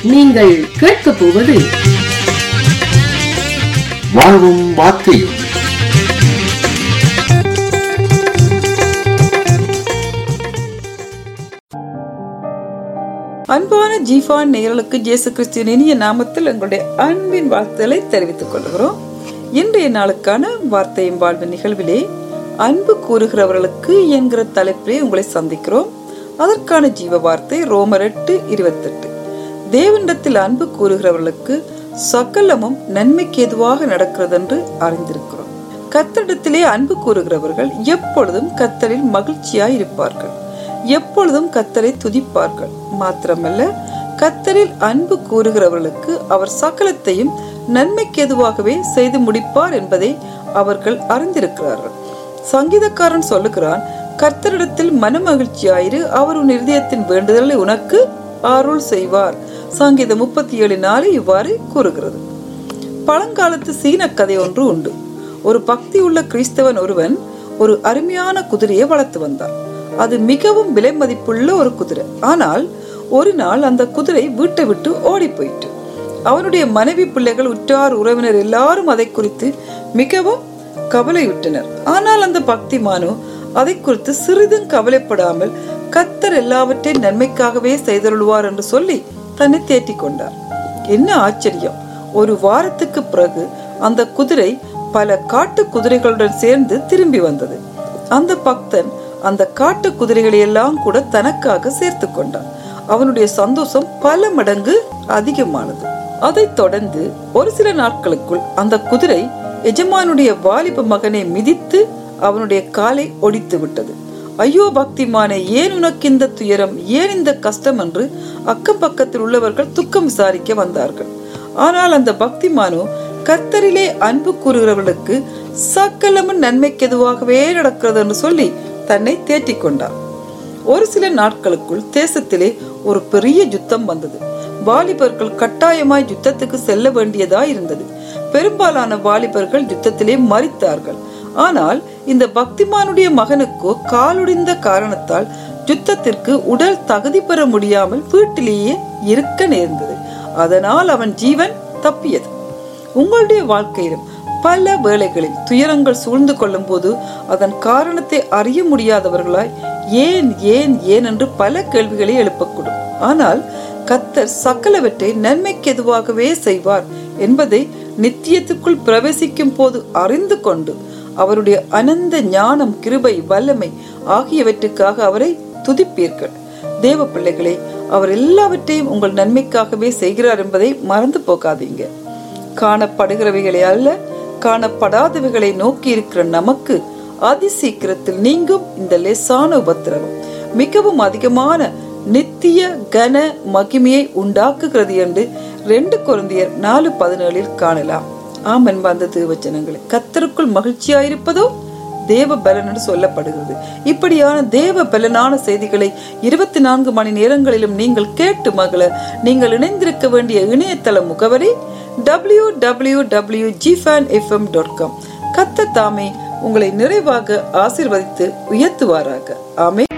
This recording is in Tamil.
நீங்கள் கேட்கப் போவது வாழ்வும் வார்த்தையும் அன்பான ஜீஃபான் நேயர்களுக்கு இயேசு கிறிஸ்துவின் இனிய நாமத்தில் எங்களுடைய அன்பின் வாழ்த்துக்களை தெரிவித்துக் கொள்கிறோம் இன்றைய நாளுக்கான வார்த்தையும் வாழ்வின் நிகழ்விலே அன்பு கூறுகிறவர்களுக்கு என்கிற தலைப்பிலே உங்களை சந்திக்கிறோம் அதற்கான ஜீவ வார்த்தை ரோமர் எட்டு இருபத்தெட்டு தேவனிடத்தில் அன்பு கூறுகிறவர்களுக்கு சகலமும் நன்மைக்கு எதுவாக நடக்கிறது என்று அறிந்திருக்கிறோம் கத்தரிடத்திலே அன்பு கூறுகிறவர்கள் எப்பொழுதும் கத்தரில் மகிழ்ச்சியாய் இருப்பார்கள் எப்பொழுதும் கத்தரை துதிப்பார்கள் மாத்திரமல்ல கத்தரில் அன்பு கூறுகிறவர்களுக்கு அவர் சகலத்தையும் நன்மைக்கு எதுவாகவே செய்து முடிப்பார் என்பதை அவர்கள் அறிந்திருக்கிறார்கள் சங்கீதக்காரன் சொல்லுகிறான் கர்த்தரிடத்தில் மனமகிழ்ச்சியாயிரு அவர் உன் இருதயத்தின் வேண்டுதலை உனக்கு அருள் செய்வார் சங்கீதம் முப்பத்தி ஏழு நாலு இவ்வாறு கூறுகிறது பழங்காலத்து சீன கதை ஒன்று உண்டு ஒரு பக்தி உள்ள கிறிஸ்தவன் ஒருவன் ஒரு அருமையான குதிரையை வளர்த்து வந்தான் அது மிகவும் விலை மதிப்புள்ள ஒரு குதிரை ஆனால் ஒரு நாள் அந்த குதிரை வீட்டை விட்டு ஓடி போயிட்டு அவனுடைய மனைவி பிள்ளைகள் உற்றார் உறவினர் எல்லாரும் அதை குறித்து மிகவும் கவலையுற்றனர் ஆனால் அந்த பக்திமானோ அதை குறித்து சிறிதும் கவலைப்படாமல் கத்தர் எல்லாவற்றையும் நன்மைக்காகவே செய்தருள்வார் என்று சொல்லி தன்னை தேற்றிக் கொண்டார் என்ன ஆச்சரியம் ஒரு வாரத்துக்கு பிறகு அந்த குதிரை பல காட்டு குதிரைகளுடன் சேர்ந்து திரும்பி வந்தது அந்த பக்தன் அந்த காட்டு குதிரைகளை எல்லாம் கூட தனக்காக சேர்த்து கொண்டான் அவனுடைய சந்தோஷம் பல மடங்கு அதிகமானது அதைத் தொடர்ந்து ஒரு சில நாட்களுக்குள் அந்த குதிரை எஜமானுடைய வாலிப மகனை மிதித்து அவனுடைய காலை ஒடித்து விட்டது ஐயோ பக்திமானே ஏன் உனக்கு இந்த துயரம் ஏன் இந்த கஷ்டம் என்று அக்கம் பக்கத்தில் உள்ளவர்கள் துக்கம் விசாரிக்க வந்தார்கள் ஆனால் அந்த பக்திமானோ கர்த்தரிலே அன்பு கூறுகிறவர்களுக்கு சக்கலமும் நன்மைக்கு எதுவாகவே நடக்கிறது என்று சொல்லி தன்னை தேற்றிக் கொண்டார் ஒரு சில நாட்களுக்குள் தேசத்திலே ஒரு பெரிய யுத்தம் வந்தது வாலிபர்கள் கட்டாயமாய் யுத்தத்துக்கு செல்ல வேண்டியதா இருந்தது பெரும்பாலான வாலிபர்கள் யுத்தத்திலே மறித்தார்கள் ஆனால் இந்த பக்திமானுடைய மகனுக்கோ காலுடிந்த காரணத்தால் யுத்தத்திற்கு உடல் தகுதி பெற முடியாமல் வீட்டிலேயே இருக்க நேர்ந்தது அதனால் அவன் ஜீவன் தப்பியது உங்களுடைய வாழ்க்கையிலும் பல வேளைகளில் துயரங்கள் சூழ்ந்து கொள்ளும் போது அதன் காரணத்தை அறிய முடியாதவர்களாய் ஏன் ஏன் ஏன் என்று பல கேள்விகளை எழுப்பக்கூடும் ஆனால் கத்தர் சகலவற்றை நன்மைக்கு எதுவாகவே செய்வார் என்பதை நித்தியத்துக்குள் பிரவேசிக்கும் போது அறிந்து கொண்டு அவருடைய அனந்த ஞானம் கிருபை வல்லமை ஆகியவற்றுக்காக அவரை துதிப்பீர்கள் தேவ பிள்ளைகளே அவர் எல்லாவற்றையும் உங்கள் நன்மைக்காகவே செய்கிறார் என்பதை மறந்து போகாதீங்க காணப்படுகிறவைகளை அல்ல காணப்படாதவைகளை நோக்கி இருக்கிற நமக்கு அதி சீக்கிரத்தில் நீங்கும் இந்த லேசான உபத்திரவம் மிகவும் அதிகமான நித்திய கன மகிமையை உண்டாக்குகிறது என்று ரெண்டு குழந்தையர் நாலு பதினேழில் காணலாம் ஆமன் வந்த தேவச்சனங்களே கத்தருக்குள் மகிழ்ச்சியாயிருப்பதோ தேவ பலன் என்று சொல்லப்படுகிறது இப்படியான தேவ பலனான செய்திகளை இருபத்தி நான்கு மணி நேரங்களிலும் நீங்கள் கேட்டு மகள நீங்கள் இணைந்திருக்க வேண்டிய இணையதள முகவரி டபிள்யூ டபிள்யூ டபிள்யூ ஜிஃபேன் எஃப்எம் டாட் காம் கத்த தாமே உங்களை நிறைவாக ஆசிர்வதித்து உயர்த்துவாராக ஆமே